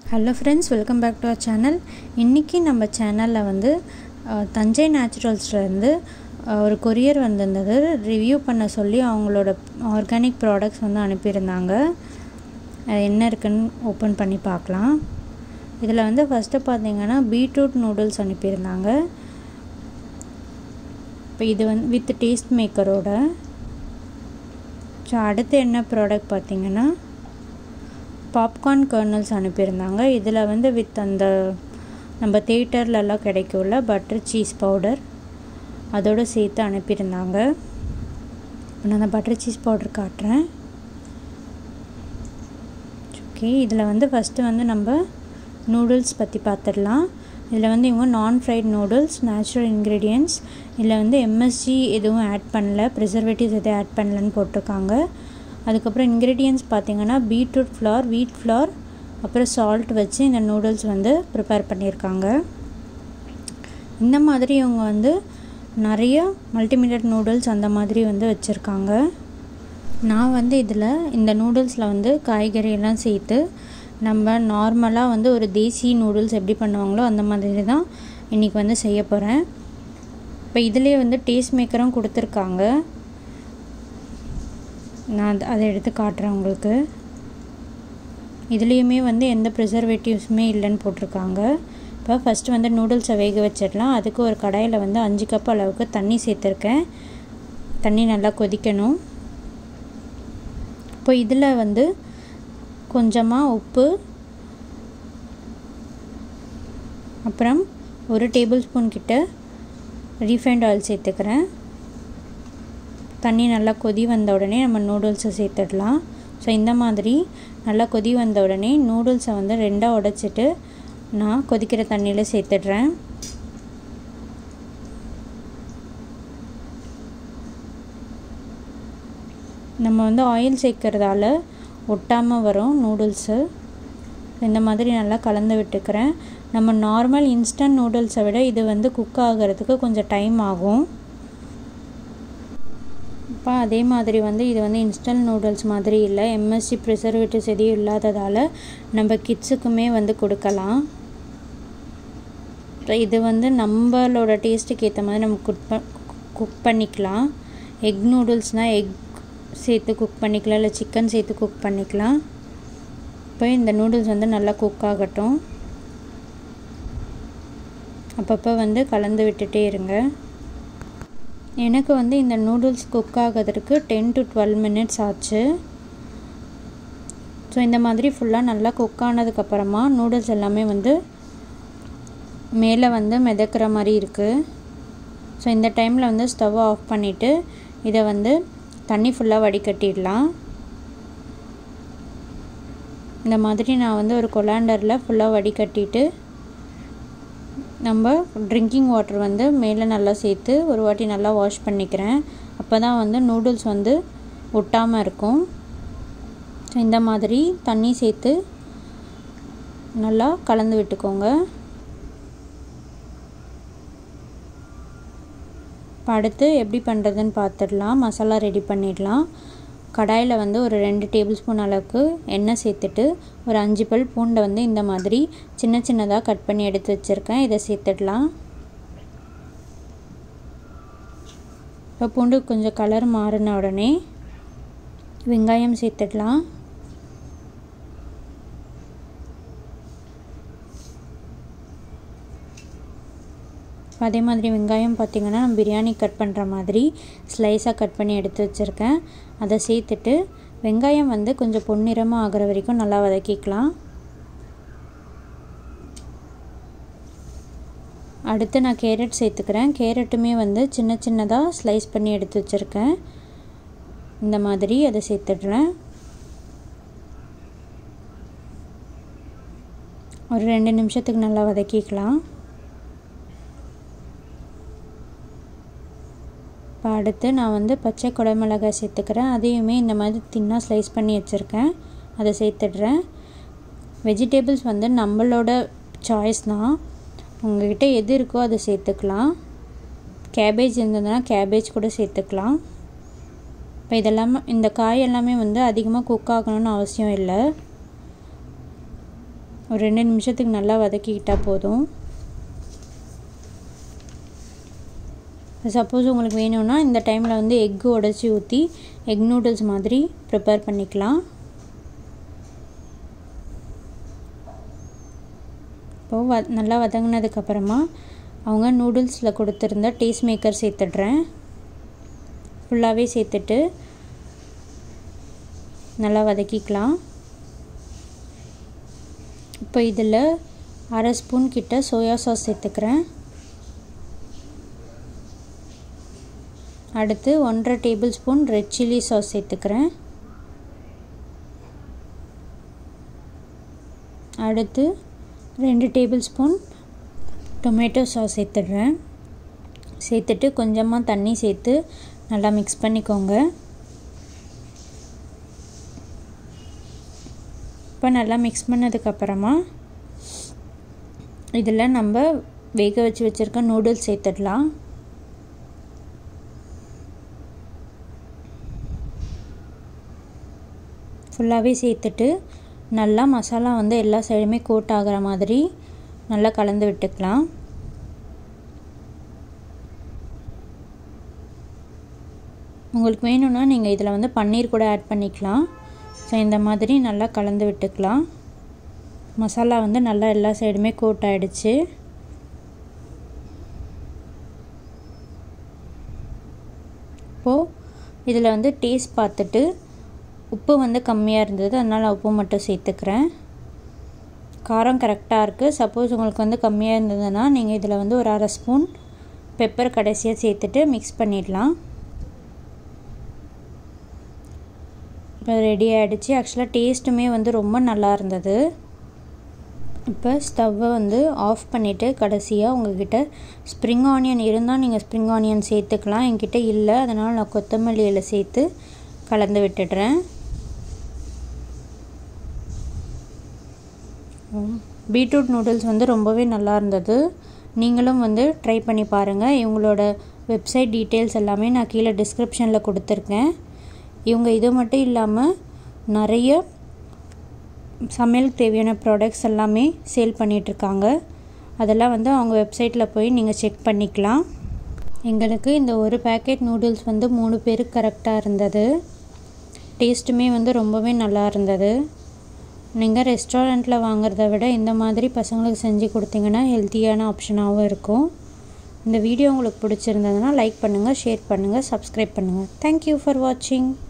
hello friends welcome back to our channel இன்றைக்கி நம்ம சேனலில் வந்து அஹ், தஞ்சை நேச்சுரல்ஸ்லேருந்து ஒரு கொரியர் வந்திருந்தது ரிவ்யூ பண்ண சொல்லி அவங்களோட ஆர்கானிக் ப்ராடக்ட்ஸ் வந்து அனுப்பியிருந்தாங்க அது என்ன இருக்குன்னு ஓப்பன் பண்ணி பார்க்கலாம் இதில் வந்து ஃபஸ்ட்டு பார்த்தீங்கன்னா பீட்ரூட் நூடுல்ஸ் அனுப்பியிருந்தாங்க இப்போ இது வந்து வித் டேஸ்ட் மேக்கரோட ஸோ அடுத்து என்ன ப்ராடக்ட் பார்த்தீங்கன்னா பாப்கார்ன் கர்னல்ஸ் அனுப்பியிருந்தாங்க இதில் வந்து வித் அந்த நம்ம தேட்டர்லலாம் கிடைக்கும்ல பட்டர் சீஸ் பவுடர் அதோடு சேர்த்து அனுப்பியிருந்தாங்க இப்போ நான் அந்த பட்டர் சீஸ் பவுடர் காட்டுறேன் ஓகே இதில் வந்து ஃபஸ்ட்டு வந்து நம்ம நூடுல்ஸ் பற்றி பார்த்துடலாம் இதில் வந்து இவங்க நான் ஃப்ரைட் நூடுல்ஸ் நேச்சுரல் இன்க்ரீடியன்ட்ஸ் இதில் வந்து எம்எஸ்ஜி எதுவும் ஆட் பண்ணல ப்ரிசர்வேட்டிவ்ஸ் எதுவும் ஆட் பண்ணலன்னு போட்டிருக்காங்க அதுக்கப்புறம் இன்க்ரீடியன்ட்ஸ் பார்த்தீங்கன்னா பீட்ரூட் ஃப்ளார் வீட் ஃப்ளார் அப்புறம் சால்ட் வச்சு இந்த நூடுல்ஸ் வந்து ப்ரிப்பேர் பண்ணியிருக்காங்க இந்த மாதிரி இவங்க வந்து நிறைய மல்டிமீடியட் நூடுல்ஸ் அந்த மாதிரி வந்து வச்சுருக்காங்க நான் வந்து இதில் இந்த நூடுல்ஸில் வந்து காய்கறி எல்லாம் சேர்த்து நம்ம நார்மலாக வந்து ஒரு தேசி நூடுல்ஸ் எப்படி பண்ணுவாங்களோ அந்த மாதிரி தான் இன்றைக்கி வந்து செய்ய போகிறேன் இப்போ இதுலேயே வந்து டேஸ்ட் மேக்கரும் கொடுத்துருக்காங்க நான் அது- அதை எடுத்து காட்டுறேன் உங்களுக்கு இதுலேயுமே வந்து எந்த ப்ரிசர்வேட்டிவ்ஸுமே இல்லைன்னு போட்டிருக்காங்க இப்போ ஃபஸ்ட்டு வந்து நூடுல்ஸை வேக வச்சிடலாம் அதுக்கு ஒரு கடாயில் வந்து அஞ்சு கப் அளவுக்கு தண்ணி சேர்த்துருக்கேன் தண்ணி நல்லா கொதிக்கணும் இப்போ இதில் வந்து கொஞ்சமாக உப்பு அப்புறம் ஒரு டேபிள் ஸ்பூன் கிட்ட ரீஃபைண்ட் ஆயில் சேர்த்துக்கிறேன் தண்ணி நல்லா கொதி வந்த உடனே நம்ம நூடுல்ஸை சேர்த்துடலாம் ஸோ இந்த மாதிரி நல்லா கொதி வந்த உடனே நூடுல்ஸை வந்து ரெண்டாக உடைச்சிட்டு நான் கொதிக்கிற தண்ணியில் சேர்த்துடுறேன் நம்ம வந்து ஆயில் சேர்க்கறதால ஒட்டாமல் வரும் நூடுல்ஸு இந்த மாதிரி நல்லா கலந்து விட்டுக்கிறேன் நம்ம நார்மல் இன்ஸ்டன்ட் நூடுல்ஸை விட இது வந்து குக் ஆகிறதுக்கு கொஞ்சம் டைம் ஆகும் இப்போ அதே மாதிரி வந்து இது வந்து இன்ஸ்டன்ட் நூடுல்ஸ் மாதிரி இல்லை எம்எஸ்சி ப்ரிசர்வேட்டிவ்ஸ் எதையும் இல்லாததால் நம்ம கிட்ஸுக்குமே வந்து கொடுக்கலாம் இப்போ இது வந்து நம்மளோட டேஸ்ட்டுக்கு ஏற்ற மாதிரி நம்ம குக் ப குக் பண்ணிக்கலாம் எக் நூடுல்ஸ்னால் எக் சேர்த்து குக் பண்ணிக்கலாம் இல்லை சிக்கன் சேர்த்து குக் பண்ணிக்கலாம் இப்போ இந்த நூடுல்ஸ் வந்து நல்லா குக் ஆகட்டும் அப்பப்போ வந்து கலந்து விட்டுட்டே இருங்க எனக்கு வந்து இந்த நூடுல்ஸ் குக் ஆகிறதுக்கு டென் டு டுவெல் மினிட்ஸ் ஆச்சு ஸோ இந்த மாதிரி ஃபுல்லாக நல்லா குக் ஆனதுக்கப்புறமா நூடுல்ஸ் எல்லாமே வந்து மேலே வந்து மிதக்கிற மாதிரி இருக்குது ஸோ இந்த டைமில் வந்து ஸ்டவ் ஆஃப் பண்ணிவிட்டு இதை வந்து தண்ணி ஃபுல்லாக வடிகட்டிடலாம் இந்த மாதிரி நான் வந்து ஒரு கொலாண்டரில் ஃபுல்லாக வடிகட்டிட்டு நம்ம ட்ரிங்கிங் வாட்டர் வந்து மேலே நல்லா சேர்த்து ஒரு வாட்டி நல்லா வாஷ் பண்ணிக்கிறேன் அப்போ தான் வந்து நூடுல்ஸ் வந்து ஒட்டாமல் இருக்கும் ஸோ இந்த மாதிரி தண்ணி சேர்த்து நல்லா கலந்து விட்டுக்கோங்க இப்போ அடுத்து எப்படி பண்ணுறதுன்னு பார்த்துடலாம் மசாலா ரெடி பண்ணிடலாம் கடாயில் வந்து ஒரு ரெண்டு டேபிள் ஸ்பூன் அளவுக்கு எண்ணெய் சேர்த்துட்டு ஒரு அஞ்சு பல் பூண்டை வந்து இந்த மாதிரி சின்ன சின்னதாக கட் பண்ணி எடுத்து வச்சுருக்கேன் இதை சேர்த்துடலாம் இப்போ பூண்டு கொஞ்சம் கலர் மாறின உடனே வெங்காயம் சேர்த்துடலாம் அதே மாதிரி வெங்காயம் பார்த்திங்கன்னா நான் பிரியாணி கட் பண்ணுற மாதிரி ஸ்லைஸாக கட் பண்ணி எடுத்து வச்சுருக்கேன் அதை சேர்த்துட்டு வெங்காயம் வந்து கொஞ்சம் பொன்னிறமாக ஆகிற வரைக்கும் நல்லா வதக்கிக்கலாம் அடுத்து நான் கேரட் சேர்த்துக்கிறேன் கேரட்டுமே வந்து சின்ன சின்னதாக ஸ்லைஸ் பண்ணி எடுத்து வச்சுருக்கேன் இந்த மாதிரி அதை சேர்த்துடுறேன் ஒரு ரெண்டு நிமிஷத்துக்கு நல்லா வதக்கிக்கலாம் இப்போ அடுத்து நான் வந்து பச்சை குடமிளகாய் சேர்த்துக்கிறேன் அதையுமே இந்த மாதிரி தின்னாக ஸ்லைஸ் பண்ணி வச்சுருக்கேன் அதை சேர்த்துடுறேன் வெஜிடபிள்ஸ் வந்து நம்மளோட சாய்ஸ் தான் உங்கள்கிட்ட எது இருக்கோ அதை சேர்த்துக்கலாம் கேபேஜ் இருந்ததுன்னா கேபேஜ் கூட சேர்த்துக்கலாம் இப்போ இதெல்லாமே இந்த காய் எல்லாமே வந்து அதிகமாக குக் ஆகணும்னு அவசியம் இல்லை ஒரு ரெண்டு நிமிஷத்துக்கு நல்லா வதக்கிக்கிட்டால் போதும் சப்போஸ் உங்களுக்கு வேணும்னா இந்த டைமில் வந்து எக்கு உடச்சி ஊற்றி எக் நூடுல்ஸ் மாதிரி ப்ரிப்பேர் பண்ணிக்கலாம் இப்போது வ நல்லா வதங்கினதுக்கப்புறமா அவங்க நூடுல்ஸில் கொடுத்துருந்த டேஸ்ட் மேக்கர் சேர்த்துட்றேன் ஃபுல்லாகவே சேர்த்துட்டு நல்லா வதக்கிக்கலாம் இப்போ இதில் அரை ஸ்பூன் கிட்ட சோயா சாஸ் சேர்த்துக்கிறேன் அடுத்து ஒன்றரை table spoon red chilli sauce சேர்த்துக்கிறேன் அடுத்து ரெண்டு டேபிள் ஸ்பூன் டொமேட்டோ சாஸ் சேர்த்துடுறேன் சேர்த்துட்டு கொஞ்சமாக தண்ணி சேர்த்து நல்லா மிக்ஸ் பண்ணிக்கோங்க இப்போ நல்லா மிக்ஸ் பண்ணதுக்கப்புறமா இதில் நம்ம வேக வச்சு வச்சுருக்க நூடுல்ஸ் சேர்த்துடலாம் ஃபுல்லாகவே சேர்த்துட்டு நல்லா மசாலா வந்து எல்லா சைடுமே கோட் ஆகிற மாதிரி நல்லா கலந்து விட்டுக்கலாம் உங்களுக்கு வேணும்னா நீங்கள் இதில் வந்து பன்னீர் கூட ஆட் பண்ணிக்கலாம் ஸோ இந்த மாதிரி நல்லா கலந்து விட்டுக்கலாம் மசாலா வந்து நல்லா எல்லா சைடுமே கோட் ஆகிடுச்சு இப்போது இதில் வந்து டேஸ்ட் பார்த்துட்டு உப்பு வந்து கம்மியாக இருந்தது அதனால் உப்பு மட்டும் சேர்த்துக்கிறேன் காரம் கரெக்டாக இருக்குது சப்போஸ் உங்களுக்கு வந்து கம்மியாக இருந்ததுன்னா நீங்கள் இதில் வந்து ஒரு அரை ஸ்பூன் பெப்பர் கடைசியாக சேர்த்துட்டு மிக்ஸ் பண்ணிடலாம் இப்போ ரெடி ஆகிடுச்சு ஆக்சுவலாக டேஸ்ட்டுமே வந்து ரொம்ப நல்லா இருந்தது இப்போ ஸ்டவ்வை வந்து ஆஃப் பண்ணிவிட்டு கடைசியாக உங்கள்கிட்ட ஸ்ப்ரிங் ஆனியன் இருந்தால் நீங்கள் ஸ்ப்ரிங் ஆனியன் சேர்த்துக்கலாம் என்கிட்ட இல்லை அதனால் நான் கொத்தமல்லி இலை சேர்த்து கலந்து விட்டுடுறேன் பீட்ரூட் நூடுல்ஸ் வந்து ரொம்பவே நல்லா இருந்தது நீங்களும் வந்து ட்ரை பண்ணி பாருங்கள் இவங்களோட வெப்சைட் டீட்டெயில்ஸ் எல்லாமே நான் கீழே டிஸ்கிரிப்ஷனில் கொடுத்துருக்கேன் இவங்க இது மட்டும் இல்லாமல் நிறைய சமையலுக்கு தேவையான ப்ராடக்ட்ஸ் எல்லாமே சேல் பண்ணிகிட்ருக்காங்க அதெல்லாம் வந்து அவங்க வெப்சைட்டில் போய் நீங்கள் செக் பண்ணிக்கலாம் எங்களுக்கு இந்த ஒரு பேக்கெட் நூடுல்ஸ் வந்து மூணு பேருக்கு கரெக்டாக இருந்தது டேஸ்ட்டுமே வந்து ரொம்பவே நல்லா இருந்தது நீங்கள் ரெஸ்டாரண்ட்டில் வாங்குறத விட இந்த மாதிரி பசங்களுக்கு செஞ்சு கொடுத்தீங்கன்னா ஹெல்த்தியான ஆப்ஷனாகவும் இருக்கும் இந்த வீடியோ உங்களுக்கு பிடிச்சிருந்ததுன்னா லைக் பண்ணுங்கள் ஷேர் பண்ணுங்கள் சப்ஸ்கிரைப் பண்ணுங்கள் தேங்க்யூ ஃபார் வாட்சிங்